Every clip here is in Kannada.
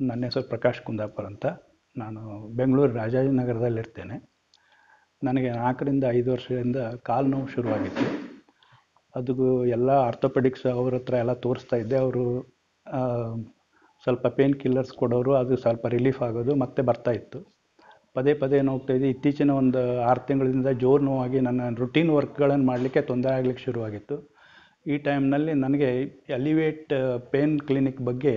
ನನ್ನ ಹೆಸರು ಪ್ರಕಾಶ್ ಕುಂದಾಪುರ್ ಅಂತ ನಾನು ಬೆಂಗಳೂರು ರಾಜಾಜಿನಗರದಲ್ಲಿರ್ತೇನೆ ನನಗೆ ನಾಲ್ಕರಿಂದ ಐದು ವರ್ಷದಿಂದ ಕಾಲು ನೋವು ಶುರುವಾಗಿತ್ತು ಅದು ಎಲ್ಲ ಆರ್ಥೋಪೆಡಿಕ್ಸ್ ಅವ್ರ ಹತ್ರ ಎಲ್ಲ ತೋರಿಸ್ತಾ ಇದ್ದೆ ಅವರು ಸ್ವಲ್ಪ ಪೇನ್ ಕಿಲ್ಲರ್ಸ್ ಕೊಡೋರು ಅದು ಸ್ವಲ್ಪ ರಿಲೀಫ್ ಆಗೋದು ಮತ್ತೆ ಬರ್ತಾ ಇತ್ತು ಪದೇ ಪದೇ ನೋವ್ತಾ ಇದೆ ಇತ್ತೀಚಿನ ಒಂದು ಆರು ತಿಂಗಳಿಂದ ಜೋರು ನೋವಾಗಿ ನನ್ನ ರುಟೀನ್ ವರ್ಕ್ಗಳನ್ನು ಮಾಡಲಿಕ್ಕೆ ತೊಂದರೆ ಆಗಲಿಕ್ಕೆ ಶುರುವಾಗಿತ್ತು ಈ ಟೈಮ್ನಲ್ಲಿ ನನಗೆ ಎಲಿವೇಟ್ ಪೇನ್ ಕ್ಲಿನಿಕ್ ಬಗ್ಗೆ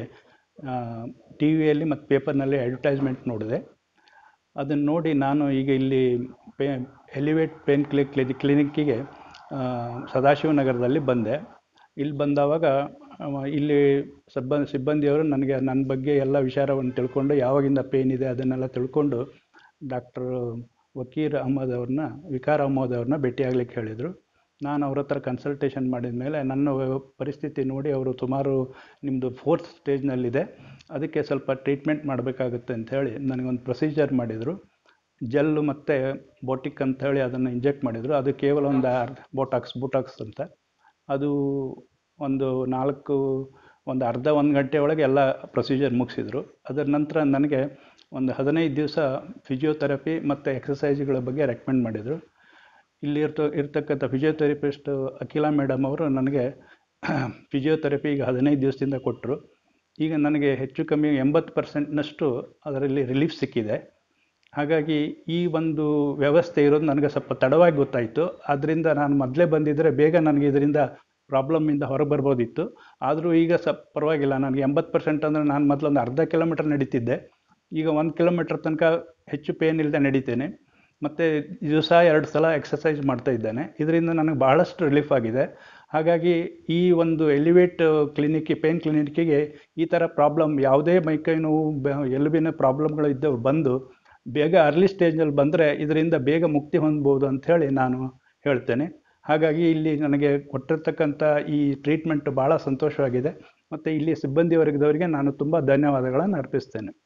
ಟಿ ವಿಯಲ್ಲಿ ಮತ್ತು ಪೇಪರ್ನಲ್ಲಿ ಅಡ್ವರ್ಟೈಸ್ಮೆಂಟ್ ನೋಡಿದೆ ಅದನ್ನು ನೋಡಿ ನಾನು ಈಗ ಇಲ್ಲಿ ಪೇ ಎಲಿವೇಟ್ ಪೇನ್ ಕ್ಲಿ ಕ್ಲಿನಿ ಕ್ಲಿನಿಕ್ಕಿಗೆ ಸದಾಶಿವನಗರದಲ್ಲಿ ಬಂದೆ ಇಲ್ಲಿ ಬಂದವಾಗ ಇಲ್ಲಿ ಸಬ್ಬ ಸಿಬ್ಬಂದಿಯವರು ನನಗೆ ನನ್ನ ಬಗ್ಗೆ ಎಲ್ಲ ವಿಚಾರವನ್ನು ತಿಳ್ಕೊಂಡು ಯಾವಾಗಿಂದ ಪೇನ್ ಇದೆ ಅದನ್ನೆಲ್ಲ ತಿಳ್ಕೊಂಡು ಡಾಕ್ಟ್ರು ವಕೀರ್ ಅಹಮದ್ ಅವ್ರನ್ನ ವಿಕಾರ್ ಅಹಮದ್ ಅವ್ರನ್ನ ಭೇಟಿಯಾಗ್ಲಿಕ್ಕೆ ಹೇಳಿದರು ನಾನು ಅವ್ರ ಹತ್ರ ಕನ್ಸಲ್ಟೇಷನ್ ಮಾಡಿದ ಮೇಲೆ ನನ್ನ ಪರಿಸ್ಥಿತಿ ನೋಡಿ ಅವರು ಸುಮಾರು ನಿಮ್ಮದು ಫೋರ್ತ್ ಸ್ಟೇಜ್ನಲ್ಲಿದೆ ಅದಕ್ಕೆ ಸ್ವಲ್ಪ ಟ್ರೀಟ್ಮೆಂಟ್ ಮಾಡಬೇಕಾಗುತ್ತೆ ಅಂಥೇಳಿ ನನಗೊಂದು ಪ್ರೊಸೀಜರ್ ಮಾಡಿದರು ಜೆಲ್ಲು ಮತ್ತು ಬೋಟಿಕ್ ಅಂಥೇಳಿ ಅದನ್ನು ಇಂಜೆಕ್ಟ್ ಮಾಡಿದರು ಅದು ಕೇವಲ ಒಂದು ಅರ್ಧ ಬೋಟಾಕ್ಸ್ ಬೂಟಾಕ್ಸ್ ಅಂತ ಅದು ಒಂದು ನಾಲ್ಕು ಒಂದು ಅರ್ಧ ಒಂದು ಗಂಟೆ ಒಳಗೆ ಎಲ್ಲ ಪ್ರೊಸೀಜರ್ ಮುಗಿಸಿದ್ರು ಅದರ ನಂತರ ನನಗೆ ಒಂದು ಹದಿನೈದು ದಿವಸ ಫಿಸಿಯೋಥೆರಪಿ ಮತ್ತು ಎಕ್ಸಸೈಸ್ಗಳ ಬಗ್ಗೆ ರೆಕಮೆಂಡ್ ಮಾಡಿದರು ಇಲ್ಲಿ ಇರ್ತ ಇರ್ತಕ್ಕಂಥ ಫಿಸಿಯೋಥೆರಪಿಸ್ಟ್ ಅಖಿಲಾ ಮೇಡಮ್ ಅವರು ನನಗೆ ಫಿಸಿಯೋಥೆರಪಿ ಈಗ ಹದಿನೈದು ದಿವಸದಿಂದ ಕೊಟ್ಟರು ಈಗ ನನಗೆ ಹೆಚ್ಚು ಕಮ್ಮಿ ಎಂಬತ್ತು ಪರ್ಸೆಂಟ್ನಷ್ಟು ಅದರಲ್ಲಿ ರಿಲೀಫ್ ಸಿಕ್ಕಿದೆ ಹಾಗಾಗಿ ಈ ಒಂದು ವ್ಯವಸ್ಥೆ ಇರೋದು ನನಗೆ ಸ್ವಲ್ಪ ತಡವಾಗಿ ಗೊತ್ತಾಯಿತು ಆದ್ದರಿಂದ ನಾನು ಮೊದಲೇ ಬಂದಿದ್ದರೆ ಬೇಗ ನನಗೆ ಇದರಿಂದ ಪ್ರಾಬ್ಲಮ್ಮಿಂದ ಹೊರಗೆ ಬರ್ಬೋದಿತ್ತು ಆದರೂ ಈಗ ಸ್ವಲ್ಪ ಪರವಾಗಿಲ್ಲ ನನಗೆ ಎಂಬತ್ತು ಪರ್ಸೆಂಟ್ ಅಂದರೆ ನಾನು ಮೊದಲೊಂದು ಅರ್ಧ ಕಿಲೋಮೀಟರ್ ನಡೀತಿದ್ದೆ ಈಗ ಒಂದು ಕಿಲೋಮೀಟ್ರ್ ತನಕ ಹೆಚ್ಚು ಪೇನ್ ಇಲ್ಲದೆ ನಡೀತೇನೆ ಮತ್ತು ದಿವಸ ಎರಡು ಸಲ ಎಕ್ಸಸೈಸ್ ಮಾಡ್ತಾ ಇದ್ದೇನೆ ಇದರಿಂದ ನನಗೆ ಬಹಳಷ್ಟು ರಿಲೀಫ್ ಆಗಿದೆ ಹಾಗಾಗಿ ಈ ಒಂದು ಎಲಿವೇಟ್ ಕ್ಲಿನಿಕ್ ಪೇನ್ ಕ್ಲಿನಿಕ್ಕಿಗೆ ಈ ಥರ ಪ್ರಾಬ್ಲಮ್ ಯಾವುದೇ ಮೈಕೈ ನೋವು ಎಲುಬಿನ ಪ್ರಾಬ್ಲಮ್ಗಳು ಇದ್ದವು ಬಂದು ಬೇಗ ಅರ್ಲಿ ಸ್ಟೇಜ್ನಲ್ಲಿ ಬಂದರೆ ಇದರಿಂದ ಬೇಗ ಮುಕ್ತಿ ಹೊಂದ್ಬೋದು ಅಂಥೇಳಿ ನಾನು ಹೇಳ್ತೇನೆ ಹಾಗಾಗಿ ಇಲ್ಲಿ ನನಗೆ ಕೊಟ್ಟಿರ್ತಕ್ಕಂಥ ಈ ಟ್ರೀಟ್ಮೆಂಟ್ ಭಾಳ ಸಂತೋಷವಾಗಿದೆ ಮತ್ತು ಇಲ್ಲಿ ಸಿಬ್ಬಂದಿ ವರ್ಗದವರಿಗೆ ನಾನು ತುಂಬ ಧನ್ಯವಾದಗಳನ್ನು ಅರ್ಪಿಸ್ತೇನೆ